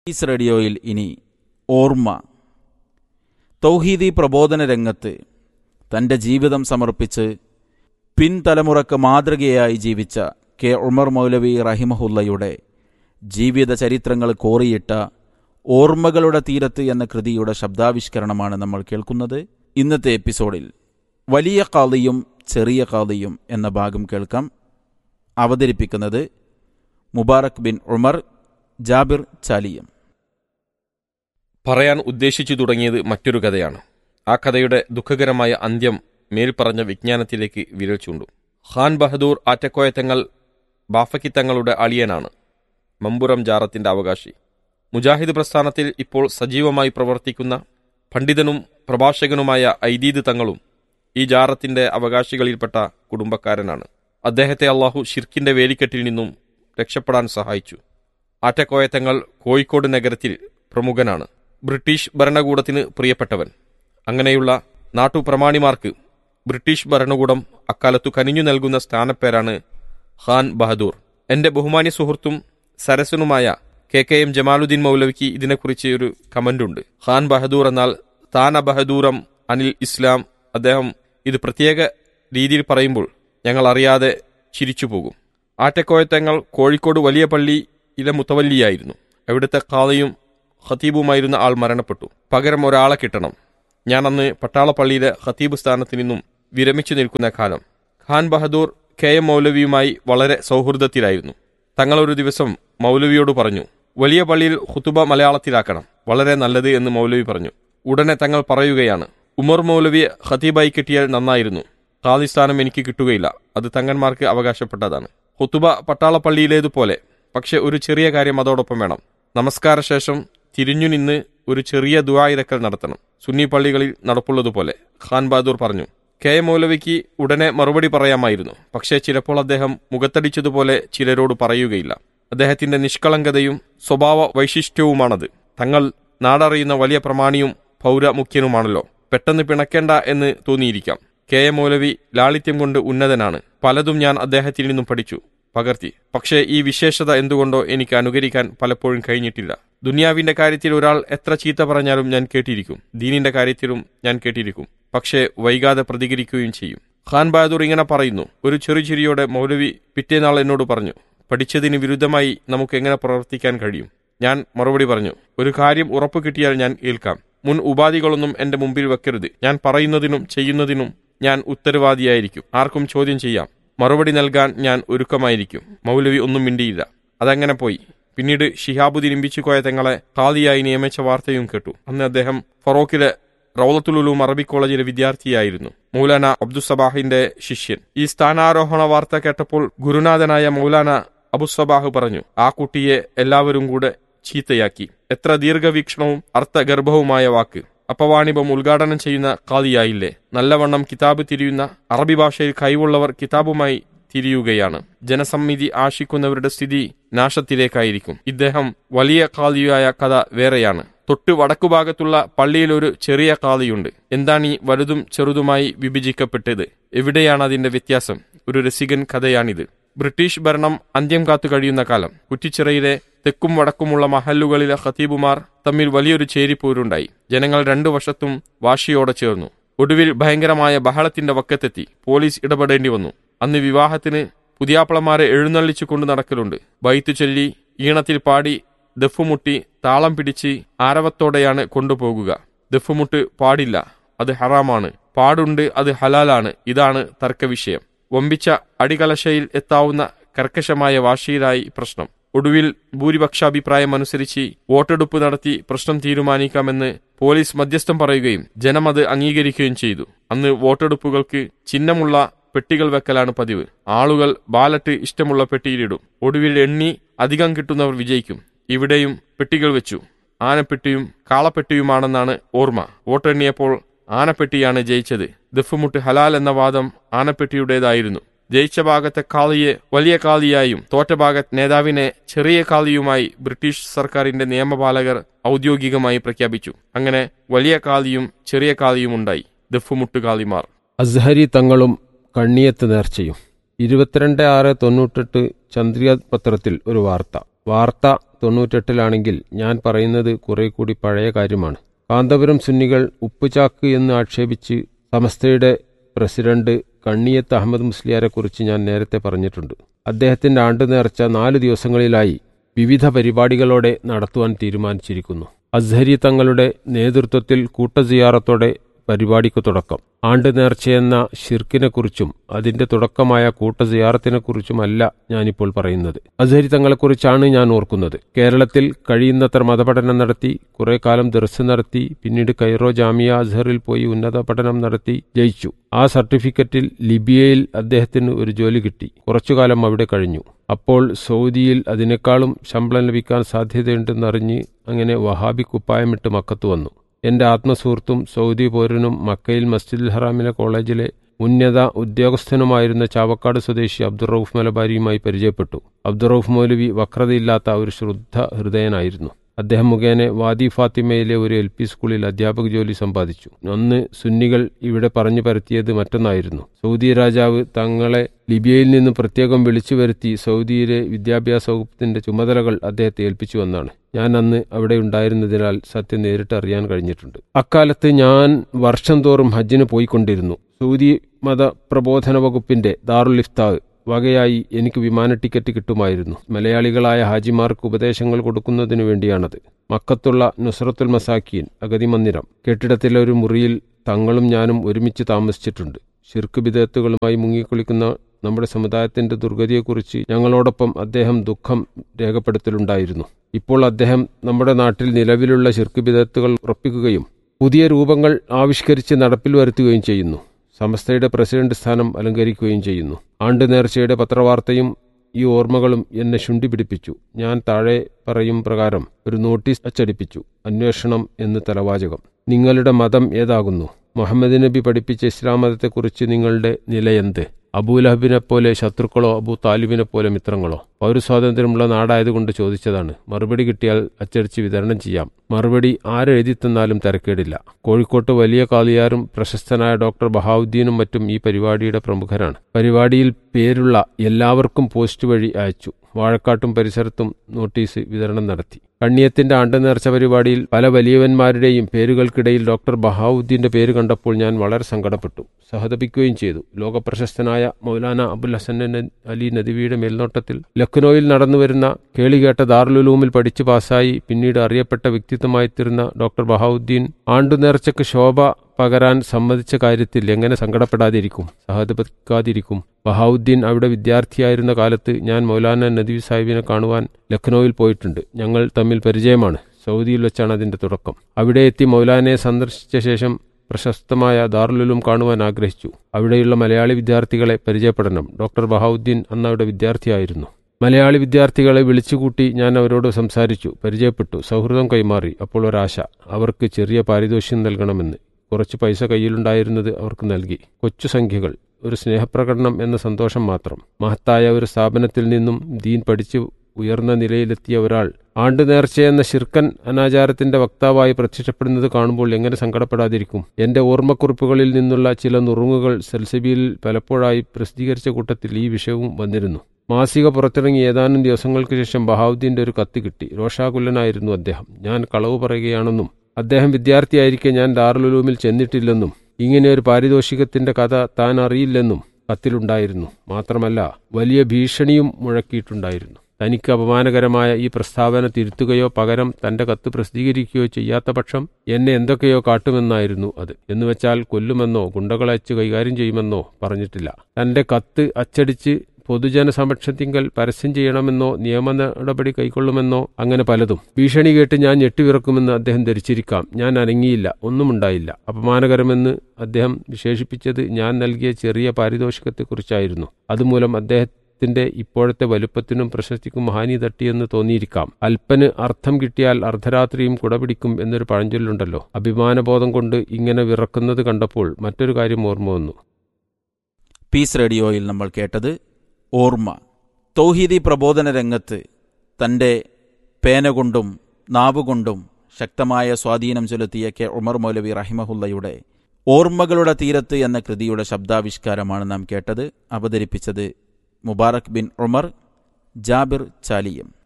is റേഡിയോയിൽ ഇനി ഓർമ്മ തൗഹീദി പ്രബോധന രംഗത്ത് തൻ്റെ ജീവിതം സമർപ്പിച്ച് പിൻതലമുറക്ക് മാതൃകയായി ജീവിച്ച കെ ഉമർ മൗലവി റഹിമഹുല്ലയുടെ ജീവിത ചരിത്രങ്ങൾ കോറിയിട്ട ഓർമ്മകളുടെ തീരത്ത് എന്ന കൃതിയുടെ ശബ്ദാവിഷ്കരണമാണ് നമ്മൾ കേൾക്കുന്നത് ഇന്നത്തെ എപ്പിസോഡിൽ വലിയ കാളിയും ചെറിയ കാളിയും എന്ന ഭാഗം കേൾക്കാം അവതരിപ്പിക്കുന്നത് മുബാറക് ബിൻ ഉമർ ജാബിർ ചാലിയം പറയാൻ ഉദ്ദേശിച്ചു തുടങ്ങിയത് മറ്റൊരു കഥയാണ് ആ കഥയുടെ ദുഃഖകരമായ അന്ത്യം മേൽപ്പറഞ്ഞ വിജ്ഞാനത്തിലേക്ക് വിരൽ ചൂണ്ടും ഖാൻ ബഹദൂർ ആറ്റക്കോയത്തങ്ങൾ ബാഫക്കിത്തങ്ങളുടെ അളിയനാണ് മമ്പുറം ജാറത്തിന്റെ അവകാശി മുജാഹിദ് പ്രസ്ഥാനത്തിൽ ഇപ്പോൾ സജീവമായി പ്രവർത്തിക്കുന്ന പണ്ഡിതനും പ്രഭാഷകനുമായ ഐദീദ് തങ്ങളും ഈ ജാറത്തിന്റെ അവകാശികളിൽപ്പെട്ട കുടുംബക്കാരനാണ് അദ്ദേഹത്തെ അള്ളാഹു ഷിർക്കിന്റെ വേലിക്കെട്ടിൽ നിന്നും രക്ഷപ്പെടാൻ സഹായിച്ചു ആറ്റക്കോയത്തങ്ങൾ കോഴിക്കോട് നഗരത്തിൽ പ്രമുഖനാണ് ബ്രിട്ടീഷ് ഭരണകൂടത്തിന് പ്രിയപ്പെട്ടവൻ അങ്ങനെയുള്ള നാട്ടുപ്രമാണിമാർക്ക് ബ്രിട്ടീഷ് ഭരണകൂടം അക്കാലത്തു കനിഞ്ഞു നൽകുന്ന സ്ഥാനപ്പേരാണ് ഖാൻ ബഹദൂർ എന്റെ ബഹുമാന്യ സുഹൃത്തും സരസനുമായ കെ കെ എം ജമാലുദ്ദീൻ മൗലവിക്ക് ഇതിനെക്കുറിച്ച് ഒരു കമന്റുണ്ട് ഖാൻ ബഹദൂർ എന്നാൽ താന ബഹദൂറം അനിൽ ഇസ്ലാം അദ്ദേഹം ഇത് പ്രത്യേക രീതിയിൽ പറയുമ്പോൾ ഞങ്ങൾ അറിയാതെ ചിരിച്ചു പോകും ആറ്റക്കോയത്തങ്ങൾ കോഴിക്കോട് വലിയ പള്ളിയിലെ മുത്തവല്ലിയായിരുന്നു അവിടുത്തെ കാളയും ഖത്തീബുമായിരുന്ന ആൾ മരണപ്പെട്ടു പകരം ഒരാളെ കിട്ടണം ഞാൻ അന്ന് പട്ടാളപ്പള്ളിയിലെ ഖത്തീബ് സ്ഥാനത്ത് നിന്നും വിരമിച്ചു നിൽക്കുന്ന കാലം ഖാൻ ബഹദൂർ കെ എം മൗലവിയുമായി വളരെ സൗഹൃദത്തിലായിരുന്നു തങ്ങൾ ഒരു ദിവസം മൗലവിയോട് പറഞ്ഞു വലിയ പള്ളിയിൽ ഖുത്തുബ മലയാളത്തിലാക്കണം വളരെ നല്ലത് എന്ന് മൗലവി പറഞ്ഞു ഉടനെ തങ്ങൾ പറയുകയാണ് ഉമർ മൗലവിയെ ഖത്തീബായി കിട്ടിയാൽ നന്നായിരുന്നു ഖാദി സ്ഥാനം എനിക്ക് കിട്ടുകയില്ല അത് തങ്ങന്മാർക്ക് അവകാശപ്പെട്ടതാണ് ഖുത്തുബ പട്ടാളപ്പള്ളിയിലേതുപോലെ പക്ഷെ ഒരു ചെറിയ കാര്യം അതോടൊപ്പം വേണം നമസ്കാര ശേഷം തിരിഞ്ഞു നിന്ന് ഒരു ചെറിയ ദുആയിരക്കൽ നടത്തണം സുന്നി പള്ളികളിൽ നടപ്പുള്ളതുപോലെ ഖാൻ ബഹാദൂർ പറഞ്ഞു കെ എം മൗലവിക്ക് ഉടനെ മറുപടി പറയാമായിരുന്നു പക്ഷേ ചിലപ്പോൾ അദ്ദേഹം മുഖത്തടിച്ചതുപോലെ ചിലരോട് പറയുകയില്ല അദ്ദേഹത്തിന്റെ നിഷ്കളങ്കതയും സ്വഭാവ വൈശിഷ്ട്യവുമാണത് തങ്ങൾ നാടറിയുന്ന വലിയ പ്രമാണിയും പൗരമുഖ്യനുമാണല്ലോ പെട്ടെന്ന് പിണക്കേണ്ട എന്ന് തോന്നിയിരിക്കാം കെ എം മൗലവി ലാളിത്യം കൊണ്ട് ഉന്നതനാണ് പലതും ഞാൻ അദ്ദേഹത്തിൽ നിന്നും പഠിച്ചു പകർത്തി പക്ഷേ ഈ വിശേഷത എന്തുകൊണ്ടോ എനിക്ക് അനുകരിക്കാൻ പലപ്പോഴും കഴിഞ്ഞിട്ടില്ല ദുനിയാവിന്റെ കാര്യത്തിൽ ഒരാൾ എത്ര ചീത്ത പറഞ്ഞാലും ഞാൻ കേട്ടിരിക്കും ദീനിന്റെ കാര്യത്തിലും ഞാൻ കേട്ടിരിക്കും പക്ഷേ വൈകാതെ പ്രതികരിക്കുകയും ചെയ്യും ഖാൻ ബഹാദൂർ ഇങ്ങനെ പറയുന്നു ഒരു ചെറുചിരിയോടെ മൗലവി പിറ്റേനാൾ എന്നോട് പറഞ്ഞു പഠിച്ചതിന് വിരുദ്ധമായി നമുക്ക് എങ്ങനെ പ്രവർത്തിക്കാൻ കഴിയും ഞാൻ മറുപടി പറഞ്ഞു ഒരു കാര്യം ഉറപ്പു കിട്ടിയാൽ ഞാൻ ഏൽക്കാം മുൻ ഉപാധികളൊന്നും എന്റെ മുമ്പിൽ വെക്കരുത് ഞാൻ പറയുന്നതിനും ചെയ്യുന്നതിനും ഞാൻ ഉത്തരവാദിയായിരിക്കും ആർക്കും ചോദ്യം ചെയ്യാം മറുപടി നൽകാൻ ഞാൻ ഒരുക്കമായിരിക്കും മൗലവി ഒന്നും മിണ്ടിയില്ല അതങ്ങനെ പോയി പിന്നീട് ഷിഹാബുദ്ദീൻ ഇമ്പിച്ചുകോയ തങ്ങളെ ഖാദിയായി നിയമിച്ച വാർത്തയും കേട്ടു അന്ന് അദ്ദേഹം ഫറോക്കിലെ റൌലത്തുലുലൂം അറബി കോളേജിലെ വിദ്യാർത്ഥിയായിരുന്നു മൗലാന അബ്ദുസബാഹിന്റെ ശിഷ്യൻ ഈ സ്ഥാനാരോഹണ വാർത്ത കേട്ടപ്പോൾ ഗുരുനാഥനായ മൗലാന അബുസബാഹ് പറഞ്ഞു ആ കുട്ടിയെ എല്ലാവരും കൂടെ ചീത്തയാക്കി എത്ര ദീർഘവീക്ഷണവും അർത്ഥഗർഭവുമായ വാക്ക് അപവാണിഭം ഉദ്ഘാടനം ചെയ്യുന്ന ഖാദിയായില്ലേ നല്ലവണ്ണം കിതാബ് തിരിയുന്ന അറബി ഭാഷയിൽ കഴിവുള്ളവർ കിതാബുമായി തിരിയുകയാണ് ജനസമ്മിതി ആശിക്കുന്നവരുടെ സ്ഥിതി നാശത്തിലേക്കായിരിക്കും ഇദ്ദേഹം വലിയ ഖാദിയായ കഥ വേറെയാണ് തൊട്ട് വടക്കുഭാഗത്തുള്ള പള്ളിയിൽ ഒരു ചെറിയ ഖാദിയുണ്ട് എന്താണ് ഈ വലുതും ചെറുതുമായി വിഭജിക്കപ്പെട്ടത് എവിടെയാണ് അതിന്റെ വ്യത്യാസം ഒരു രസികൻ കഥയാണിത് ബ്രിട്ടീഷ് ഭരണം അന്ത്യം കാത്തു കഴിയുന്ന കാലം കുറ്റിച്ചിറയിലെ തെക്കും വടക്കുമുള്ള മഹല്ലുകളിലെ ഖത്തീബുമാർ തമ്മിൽ വലിയൊരു ചേരിപ്പോരുണ്ടായി ജനങ്ങൾ രണ്ടു വശത്തും വാശിയോടെ ചേർന്നു ഒടുവിൽ ഭയങ്കരമായ ബഹളത്തിന്റെ വക്കത്തെത്തി പോലീസ് ഇടപെടേണ്ടി വന്നു അന്ന് വിവാഹത്തിന് പുതിയാപ്പളമാരെ എഴുന്നള്ളിച്ചു കൊണ്ട് നടക്കലുണ്ട് ബൈത്തു ചൊല്ലി ഈണത്തിൽ പാടി ദഫുമുട്ടി താളം പിടിച്ച് ആരവത്തോടെയാണ് കൊണ്ടുപോകുക ദഫുമുട്ട് പാടില്ല അത് ഹറാമാണ് പാടുണ്ട് അത് ഹലാലാണ് ഇതാണ് തർക്കവിഷയം വമ്പിച്ച അടികലശയിൽ എത്താവുന്ന കർക്കശമായ വാശിയിലായി പ്രശ്നം ഒടുവിൽ ഭൂരിപക്ഷാഭിപ്രായം അനുസരിച്ച് വോട്ടെടുപ്പ് നടത്തി പ്രശ്നം തീരുമാനിക്കാമെന്ന് പോലീസ് മധ്യസ്ഥം പറയുകയും ജനം അത് അംഗീകരിക്കുകയും ചെയ്തു അന്ന് വോട്ടെടുപ്പുകൾക്ക് ചിഹ്നമുള്ള പെട്ടികൾ വെക്കലാണ് പതിവ് ആളുകൾ ബാലറ്റ് ഇഷ്ടമുള്ള പെട്ടിയിലിടും ഒടുവിൽ എണ്ണി അധികം കിട്ടുന്നവർ വിജയിക്കും ഇവിടെയും പെട്ടികൾ വെച്ചു ആനപ്പെട്ടിയും കാളപ്പെട്ടിയുമാണെന്നാണ് ഓർമ്മ വോട്ടെണ്ണിയപ്പോൾ ആനപ്പെട്ടിയാണ് ജയിച്ചത് ദഫുമുട്ട് ഹലാൽ എന്ന വാദം ആനപ്പെട്ടിയുടേതായിരുന്നു ജയിച്ച ഭാഗത്തെ കാളിയെ വലിയ കാളിയായും തോറ്റ ഭാഗത്ത് നേതാവിനെ ചെറിയ കാളിയുമായി ബ്രിട്ടീഷ് സർക്കാരിന്റെ നിയമപാലകർ ഔദ്യോഗികമായി പ്രഖ്യാപിച്ചു അങ്ങനെ വലിയ കാളിയും ചെറിയ കാളിയും ഉണ്ടായി ദഫുമുട്ട് കാളിമാർ അസ്ഹരി തങ്ങളും കണ്ണിയത്ത് നേർച്ചയും ഇരുപത്തിരണ്ട് ആറ് തൊണ്ണൂറ്റെട്ട് ചന്ദ്രിക പത്രത്തിൽ ഒരു വാർത്ത വാർത്ത തൊണ്ണൂറ്റെട്ടിലാണെങ്കിൽ ഞാൻ പറയുന്നത് കുറെ കൂടി പഴയ കാര്യമാണ് കാന്തപുരം സുന്നികൾ ഉപ്പുചാക്ക് എന്ന് ആക്ഷേപിച്ച് സമസ്തയുടെ പ്രസിഡന്റ് കണ്ണിയത്ത് അഹമ്മദ് മുസ്ലിയാരെക്കുറിച്ച് ഞാൻ നേരത്തെ പറഞ്ഞിട്ടുണ്ട് അദ്ദേഹത്തിന്റെ ആണ്ട് നേർച്ച നാല് ദിവസങ്ങളിലായി വിവിധ പരിപാടികളോടെ നടത്തുവാൻ തീരുമാനിച്ചിരിക്കുന്നു അസ്ഹരി തങ്ങളുടെ നേതൃത്വത്തിൽ കൂട്ടസിയാറത്തോടെ പരിപാടിക്ക് തുടക്കം ആണ്ട് നേർച്ചയെന്ന ഷിർക്കിനെക്കുറിച്ചും അതിന്റെ തുടക്കമായ കൂട്ടസിയാറത്തിനെക്കുറിച്ചുമല്ല ഞാനിപ്പോൾ പറയുന്നത് അസ്ഹരി തങ്ങളെക്കുറിച്ചാണ് ഞാൻ ഓർക്കുന്നത് കേരളത്തിൽ കഴിയുന്നത്ര മതപഠനം നടത്തി കുറെ കാലം ദർസ് നടത്തി പിന്നീട് കൈറോ ജാമിയ അസ്ഹറിൽ പോയി ഉന്നത പഠനം നടത്തി ജയിച്ചു ആ സർട്ടിഫിക്കറ്റിൽ ലിബിയയിൽ അദ്ദേഹത്തിന് ഒരു ജോലി കിട്ടി കുറച്ചുകാലം അവിടെ കഴിഞ്ഞു അപ്പോൾ സൗദിയിൽ അതിനേക്കാളും ശമ്പളം ലഭിക്കാൻ സാധ്യതയുണ്ടെന്നറിഞ്ഞ് അങ്ങനെ വഹാബി കുപ്പായമിട്ട് മക്കത്ത് വന്നു എന്റെ ആത്മസുഹൃത്തും സൗദി പൗരനും മക്കയിൽ മസ്ജിദുൽ ഹറാമിലെ കോളേജിലെ ഉന്നത ഉദ്യോഗസ്ഥനുമായിരുന്ന ചാവക്കാട് സ്വദേശി അബ്ദുറൌഫ് മലബാരിയുമായി പരിചയപ്പെട്ടു അബ്ദുറൌഫ് മൗലവി വക്രതയില്ലാത്ത ഒരു ശ്രദ്ധ ഹൃദയനായിരുന്നു അദ്ദേഹം മുഖേന വാദി ഫാത്തിമയിലെ ഒരു എൽ പി സ്കൂളിൽ അധ്യാപക ജോലി സമ്പാദിച്ചു അന്ന് സുന്നികൾ ഇവിടെ പറഞ്ഞു പരത്തിയത് മറ്റൊന്നായിരുന്നു സൗദി രാജാവ് തങ്ങളെ ലിബിയയിൽ നിന്ന് പ്രത്യേകം വിളിച്ചു വരുത്തി സൗദിയിലെ വിദ്യാഭ്യാസ വകുപ്പിന്റെ ചുമതലകൾ അദ്ദേഹത്തെ ഏൽപ്പിച്ചു എന്നാണ് ഞാൻ അന്ന് അവിടെ ഉണ്ടായിരുന്നതിനാൽ സത്യം നേരിട്ട് അറിയാൻ കഴിഞ്ഞിട്ടുണ്ട് അക്കാലത്ത് ഞാൻ വർഷം തോറും ഹജ്ജിന് പോയിക്കൊണ്ടിരുന്നു സൗദി മത പ്രബോധന വകുപ്പിന്റെ ദാറുൽ ഇഫ്താവ് വകയായി എനിക്ക് വിമാന ടിക്കറ്റ് കിട്ടുമായിരുന്നു മലയാളികളായ ഹാജിമാർക്ക് ഉപദേശങ്ങൾ കൊടുക്കുന്നതിനു വേണ്ടിയാണത് മക്കത്തുള്ള നുസ്രത്തുൽ മസാക്കീൻ അഗതി മന്ദിരം കെട്ടിടത്തിലെ ഒരു മുറിയിൽ തങ്ങളും ഞാനും ഒരുമിച്ച് താമസിച്ചിട്ടുണ്ട് ഷിർക്ക് വിധേയത്തുകളുമായി മുങ്ങിക്കുളിക്കുന്ന നമ്മുടെ സമുദായത്തിന്റെ ദുർഗതിയെക്കുറിച്ച് ഞങ്ങളോടൊപ്പം അദ്ദേഹം ദുഃഖം രേഖപ്പെടുത്തലുണ്ടായിരുന്നു ഇപ്പോൾ അദ്ദേഹം നമ്മുടെ നാട്ടിൽ നിലവിലുള്ള ഷിർക്ക് വിധേയത്തുകൾ ഉറപ്പിക്കുകയും പുതിയ രൂപങ്ങൾ ആവിഷ്കരിച്ച് നടപ്പിൽ വരുത്തുകയും ചെയ്യുന്നു സമസ്തയുടെ പ്രസിഡന്റ് സ്ഥാനം അലങ്കരിക്കുകയും ചെയ്യുന്നു ആണ്ട് നേർച്ചയുടെ പത്രവാർത്തയും ഈ ഓർമ്മകളും എന്നെ ശുണ്ടി പിടിപ്പിച്ചു ഞാൻ താഴെ പറയും പ്രകാരം ഒരു നോട്ടീസ് അച്ചടിപ്പിച്ചു അന്വേഷണം എന്ന് തലവാചകം നിങ്ങളുടെ മതം ഏതാകുന്നു മുഹമ്മദ് നബി പഠിപ്പിച്ച ഇസ്ലാം മതത്തെക്കുറിച്ച് നിങ്ങളുടെ നിലയെന്ത് അബൂലഹബിനെ പോലെ ശത്രുക്കളോ അബൂ താലിബിനെ പോലെ മിത്രങ്ങളോ പൗരസ്വാതന്ത്ര്യമുള്ള നാടായതുകൊണ്ട് ചോദിച്ചതാണ് മറുപടി കിട്ടിയാൽ അച്ചടിച്ച് വിതരണം ചെയ്യാം മറുപടി ആരെഴുതി തന്നാലും തിരക്കേടില്ല കോഴിക്കോട്ട് വലിയ കാളിയാരും പ്രശസ്തനായ ഡോക്ടർ ബഹാവുദ്ദീനും മറ്റും ഈ പരിപാടിയുടെ പ്രമുഖരാണ് പരിപാടിയിൽ പേരുള്ള എല്ലാവർക്കും പോസ്റ്റ് വഴി അയച്ചു വാഴക്കാട്ടും പരിസരത്തും നോട്ടീസ് വിതരണം നടത്തി കണ്ണിയത്തിന്റെ ആണ്ട് നേർച്ച പരിപാടിയിൽ പല വലിയവന്മാരുടെയും പേരുകൾക്കിടയിൽ ഡോക്ടർ ബഹാവുദ്ദീന്റെ പേര് കണ്ടപ്പോൾ ഞാൻ വളരെ സങ്കടപ്പെട്ടു സഹതപിക്കുകയും ചെയ്തു ലോകപ്രശസ്തനായ മൗലാന അബുൽ ഹസൻ അലി നദിവിയുടെ മേൽനോട്ടത്തിൽ ലക്നൌവിൽ നടന്നുവരുന്ന കേളികേട്ട ദാറുലുലൂമിൽ പഠിച്ചു പാസ്സായി പിന്നീട് അറിയപ്പെട്ട വ്യക്തിത്വമായി തീർന്ന ഡോക്ടർ ബഹാവുദ്ദീൻ ആണ്ടു നേർച്ചയ്ക്ക് ശോഭ പകരാൻ സമ്മതിച്ച കാര്യത്തിൽ എങ്ങനെ സങ്കടപ്പെടാതിരിക്കും സഹതപിക്കാതിരിക്കും ബഹാവുദ്ദീൻ അവിടെ വിദ്യാർത്ഥിയായിരുന്ന കാലത്ത് ഞാൻ മൗലാന നദീവ് സാഹിബിനെ കാണുവാൻ ലക്നൌവിൽ പോയിട്ടുണ്ട് ഞങ്ങൾ തമ്മിൽ പരിചയമാണ് സൗദിയിൽ വെച്ചാണ് അതിന്റെ തുടക്കം അവിടെ എത്തി മൗലാനയെ സന്ദർശിച്ച ശേഷം പ്രശസ്തമായ ദാറുലുലും കാണുവാൻ ആഗ്രഹിച്ചു അവിടെയുള്ള മലയാളി വിദ്യാർത്ഥികളെ പരിചയപ്പെടണം ഡോക്ടർ ബഹാവുദ്ദീൻ അന്ന് അവിടെ വിദ്യാർത്ഥിയായിരുന്നു മലയാളി വിദ്യാർത്ഥികളെ വിളിച്ചുകൂട്ടി ഞാൻ അവരോട് സംസാരിച്ചു പരിചയപ്പെട്ടു സൗഹൃദം കൈമാറി അപ്പോൾ ഒരാശ അവർക്ക് ചെറിയ പാരിതോഷ്യം നൽകണമെന്ന് കുറച്ച് പൈസ കയ്യിലുണ്ടായിരുന്നത് അവർക്ക് നൽകി കൊച്ചു സംഖ്യകൾ ഒരു സ്നേഹപ്രകടനം എന്ന സന്തോഷം മാത്രം മഹത്തായ ഒരു സ്ഥാപനത്തിൽ നിന്നും ദീൻ പഠിച്ചു ഉയർന്ന നിലയിലെത്തിയ ഒരാൾ ആണ്ട് നേർച്ചയെന്ന ശിർക്കൻ അനാചാരത്തിന്റെ വക്താവായി പ്രത്യക്ഷപ്പെടുന്നത് കാണുമ്പോൾ എങ്ങനെ സങ്കടപ്പെടാതിരിക്കും എന്റെ ഓർമ്മക്കുറിപ്പുകളിൽ നിന്നുള്ള ചില നുറുങ്ങുകൾ സെൽസബിയിൽ പലപ്പോഴായി പ്രസിദ്ധീകരിച്ച കൂട്ടത്തിൽ ഈ വിഷയവും വന്നിരുന്നു മാസിക പുറത്തിറങ്ങി ഏതാനും ദിവസങ്ങൾക്ക് ശേഷം ബഹാവുദ്ദീന്റെ ഒരു കത്ത് കിട്ടി രോഷാകുലനായിരുന്നു അദ്ദേഹം ഞാൻ കളവ് പറയുകയാണെന്നും അദ്ദേഹം വിദ്യാർത്ഥിയായിരിക്കെ ഞാൻ ദാറുലുലൂമിൽ ചെന്നിട്ടില്ലെന്നും ഇങ്ങനെ ഒരു പാരിതോഷികത്തിന്റെ കഥ താൻ അറിയില്ലെന്നും കത്തിലുണ്ടായിരുന്നു മാത്രമല്ല വലിയ ഭീഷണിയും മുഴക്കിയിട്ടുണ്ടായിരുന്നു തനിക്ക് അപമാനകരമായ ഈ പ്രസ്താവന തിരുത്തുകയോ പകരം തന്റെ കത്ത് പ്രസിദ്ധീകരിക്കുകയോ ചെയ്യാത്ത പക്ഷം എന്നെ എന്തൊക്കെയോ കാട്ടുമെന്നായിരുന്നു അത് എന്നുവെച്ചാൽ കൊല്ലുമെന്നോ ഗുണ്ടകളയച്ച് കൈകാര്യം ചെയ്യുമെന്നോ പറഞ്ഞിട്ടില്ല തന്റെ കത്ത് അച്ചടിച്ച് പൊതുജന സമക്ഷത്തിങ്കൽ പരസ്യം ചെയ്യണമെന്നോ നിയമ നടപടി കൈക്കൊള്ളുമെന്നോ അങ്ങനെ പലതും ഭീഷണി കേട്ട് ഞാൻ ഞെട്ടിവിറക്കുമെന്ന് അദ്ദേഹം ധരിച്ചിരിക്കാം ഞാൻ അനങ്ങിയില്ല ഒന്നും ഉണ്ടായില്ല അപമാനകരമെന്ന് അദ്ദേഹം വിശേഷിപ്പിച്ചത് ഞാൻ നൽകിയ ചെറിയ പാരിതോഷികത്തെക്കുറിച്ചായിരുന്നു അതുമൂലം അദ്ദേഹത്തിന്റെ ഇപ്പോഴത്തെ വലുപ്പത്തിനും പ്രശസ്തിക്കും ഹാനി തട്ടിയെന്ന് തോന്നിയിരിക്കാം അല്പന് അർത്ഥം കിട്ടിയാൽ അർദ്ധരാത്രിയും കുടപിടിക്കും എന്നൊരു പഴഞ്ചൊല്ലുണ്ടല്ലോ അഭിമാനബോധം കൊണ്ട് ഇങ്ങനെ വിറക്കുന്നത് കണ്ടപ്പോൾ മറ്റൊരു കാര്യം ഓർമ്മ വന്നു പീസ് റേഡിയോയിൽ നമ്മൾ കേട്ടത് ഓർമ്മ തൗഹീദി പ്രബോധന രംഗത്ത് തൻ്റെ പേന കൊണ്ടും നാവുകൊണ്ടും ശക്തമായ സ്വാധീനം ചെലുത്തിയ കെ ഉമർ മൗലവി റഹിമഹുല്ലയുടെ ഓർമ്മകളുടെ തീരത്ത് എന്ന കൃതിയുടെ ശബ്ദാവിഷ്കാരമാണ് നാം കേട്ടത് അവതരിപ്പിച്ചത് മുബാറക് ബിൻ ഉമർ ജാബിർ ചാലിയം